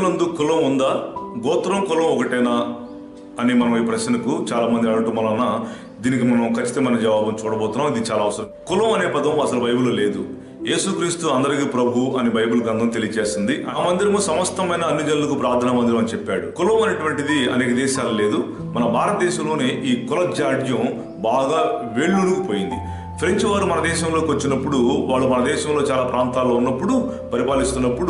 నందు కులం ఉందా గోత్రం కులం ఒకటేనా అని మనం ఈ ప్రశ్నకు చాలా మంది అడగటం వలన దీనికి మనం ఖచ్చితమైన జవాబు చూడబోతున్నాం ఇది చాలా అవసరం కులం అనే పదం అసలు బైబిల్లో లేదు యేసుక్రీస్తు అందరికీ ప్రభు అని బైబిల్ గ్రంథం తెలియజేస్తుంది ఆ మందిరము సమస్తమైన అన్ని జనులకు ప్రార్థనా మందిరం అని చెప్పాడు కులం అనేటువంటిది అనేక దేశాలు లేదు మన భారతదేశంలోనే ఈ కుల జాడ్యం బాగా వేళ్ళూనుకుపోయింది ఫ్రెంచ్ వారు మన దేశంలోకి వచ్చినప్పుడు వాళ్ళు మన దేశంలో చాలా ప్రాంతాల్లో ఉన్నప్పుడు పరిపాలిస్తున్నప్పుడు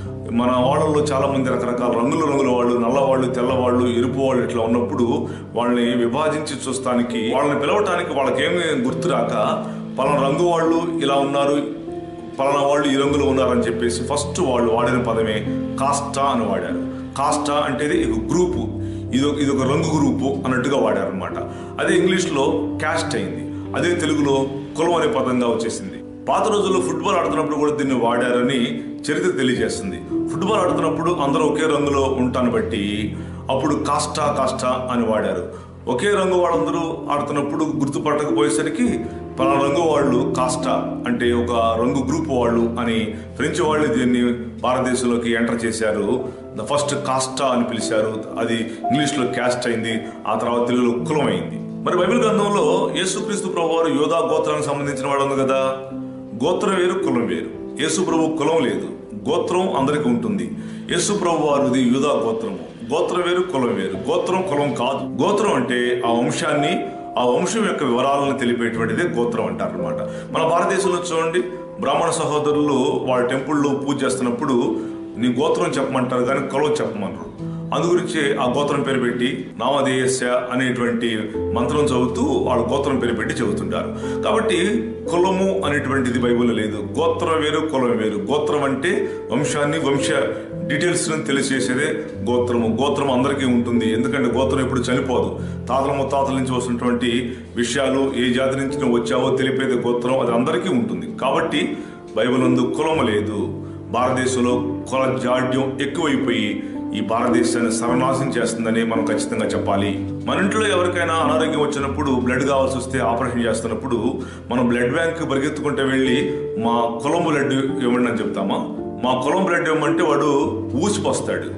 మన వాళ్ళలో చాలా మంది రకరకాల రంగుల రంగుల వాళ్ళు నల్లవాళ్ళు తెల్లవాళ్ళు ఎరుపు వాళ్ళు ఇట్లా ఉన్నప్పుడు వాళ్ళని విభజించి చూస్తానికి వాళ్ళని పిలవటానికి వాళ్ళకేమీ గుర్తురాక పలానా రంగు వాళ్ళు ఇలా ఉన్నారు పలానా వాళ్ళు ఈ రంగులో ఉన్నారని చెప్పేసి ఫస్ట్ వాళ్ళు వాడిన పదమే కాస్టా అని వాడారు కాస్టా అంటే ఇది ఒక గ్రూపు ఇది ఒక- ఇది ఒక రంగు గ్రూపు అన్నట్టుగా వాడారు అనమాట అదే ఇంగ్లీష్లో క్యాస్ట్ అయింది అదే తెలుగులో కులం అనే పదంగా వచ్చేసింది పాత రోజుల్లో ఫుట్బాల్ ఆడుతున్నప్పుడు కూడా దీన్ని వాడారని చరిత్ర తెలియజేస్తుంది ఫుట్బాల్ ఆడుతున్నప్పుడు అందరూ ఒకే రంగులో ఉంటాను బట్టి అప్పుడు కాస్టా కాస్టా అని వాడారు ఒకే రంగు వాళ్ళందరూ ఆడుతున్నప్పుడు గుర్తుపట్టకపోయేసరికి పలానా రంగు వాళ్ళు కాస్టా అంటే ఒక రంగు గ్రూప్ వాళ్ళు అని ఫ్రెంచ్ వాళ్ళు దీన్ని భారతదేశంలోకి ఎంటర్ చేశారు ద ఫస్ట్ కాస్టా అని పిలిచారు అది ఇంగ్లీష్లో క్యాస్ట్ అయింది ఆ తర్వాత తెలుగులో కులం అయింది మరి బైబిల్ గ్రంథంలో యేసుక్రీస్తు ప్రభు వారు యోధా గోత్రానికి సంబంధించిన వాడు ఉంది కదా గోత్రం వేరు కులం వేరు యేసు ప్రభు కులం లేదు గోత్రం అందరికీ ఉంటుంది యేసు ప్రభు వారిది యూదా గోత్రము గోత్రం వేరు కులం వేరు గోత్రం కులం కాదు గోత్రం అంటే ఆ వంశాన్ని ఆ వంశం యొక్క వివరాలను తెలిపేటువంటిదే గోత్రం అంటారు అనమాట మన భారతదేశంలో చూడండి బ్రాహ్మణ సహోదరులు వాళ్ళ టెంపుల్లో పూజ చేస్తున్నప్పుడు నీ గోత్రం చెప్పమంటారు కానీ కులం చెప్పమన్నారు అందుగురించి ఆ గోత్రం పేరు పెట్టి నామధేయస్య అనేటువంటి మంత్రం చదువుతూ వాళ్ళ గోత్రం పేరు పెట్టి చెబుతుంటారు కాబట్టి కులము అనేటువంటిది బైబిల్లో లేదు గోత్రం వేరు కులం వేరు గోత్రం అంటే వంశాన్ని వంశ డీటెయిల్స్ తెలియజేసేదే గోత్రము గోత్రం అందరికీ ఉంటుంది ఎందుకంటే గోత్రం ఎప్పుడు చనిపోదు తాతల ముత్తాతల నుంచి వస్తున్నటువంటి విషయాలు ఏ జాతి నుంచి నువ్వు వచ్చావో తెలిపేది గోత్రం అది అందరికీ ఉంటుంది కాబట్టి బైబిల్ నందు కులము లేదు భారతదేశంలో కుల జాడ్యం ఎక్కువైపోయి ఈ భారతదేశాన్ని సర్వనాశనం చేస్తుందని మనం ఖచ్చితంగా చెప్పాలి మన ఇంట్లో ఎవరికైనా అనారోగ్యం వచ్చినప్పుడు బ్లడ్ కావాల్సి వస్తే ఆపరేషన్ చేస్తున్నప్పుడు మనం బ్లడ్ బ్యాంక్ పరిగెత్తుకుంటే వెళ్ళి మా కులం బ్లడ్ ఇవ్వండి అని చెప్తామా మా కులం బ్లడ్ ఇవ్వమంటే వాడు ఊసిపోస్తాడు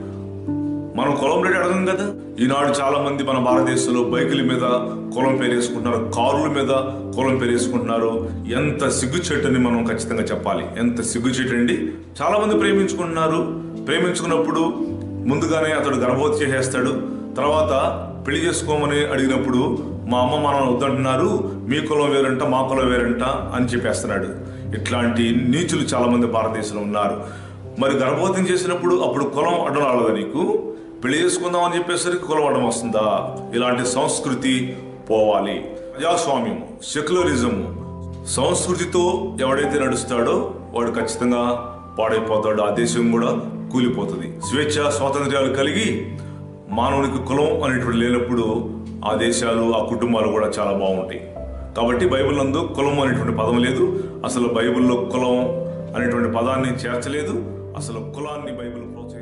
మనం కులం బ్లడ్ అడగం కదా ఈనాడు చాలా మంది మన భారతదేశంలో బైకుల మీద కులం పేరేసుకుంటున్నారు కారుల మీద కులం పేరేసుకుంటున్నారు ఎంత సిగ్గుచేటని మనం ఖచ్చితంగా చెప్పాలి ఎంత సిగ్గుచేటండి చాలా మంది ప్రేమించుకుంటున్నారు ప్రేమించుకున్నప్పుడు ముందుగానే అతడు గర్భవతి చేసేస్తాడు తర్వాత పెళ్లి చేసుకోమని అడిగినప్పుడు మా అమ్మ మనం వద్దంటున్నారు మీ కులం వేరంట మా కులం వేరంట అని చెప్పేస్తున్నాడు ఇట్లాంటి నీచులు చాలా మంది భారతదేశంలో ఉన్నారు మరి గర్భవతం చేసినప్పుడు అప్పుడు కులం అడ్డం రాలేదా నీకు పెళ్లి చేసుకుందాం అని చెప్పేసరికి కులం అడ్డం వస్తుందా ఇలాంటి సంస్కృతి పోవాలి ప్రజాస్వామ్యము సెక్యులరిజము సంస్కృతితో ఎవడైతే నడుస్తాడో వాడు ఖచ్చితంగా పాడైపోతాడు ఆ దేశం కూడా కూలిపోతుంది స్వేచ్ఛ స్వాతంత్ర్యాలు కలిగి మానవునికి కులం అనేటువంటి లేనప్పుడు ఆ దేశాలు ఆ కుటుంబాలు కూడా చాలా బాగుంటాయి కాబట్టి బైబిల్ నందు కులం అనేటువంటి పదం లేదు అసలు బైబిల్లో కులం అనేటువంటి పదాన్ని చేర్చలేదు అసలు కులాన్ని బైబిల్ ప్రోత్సహించలేదు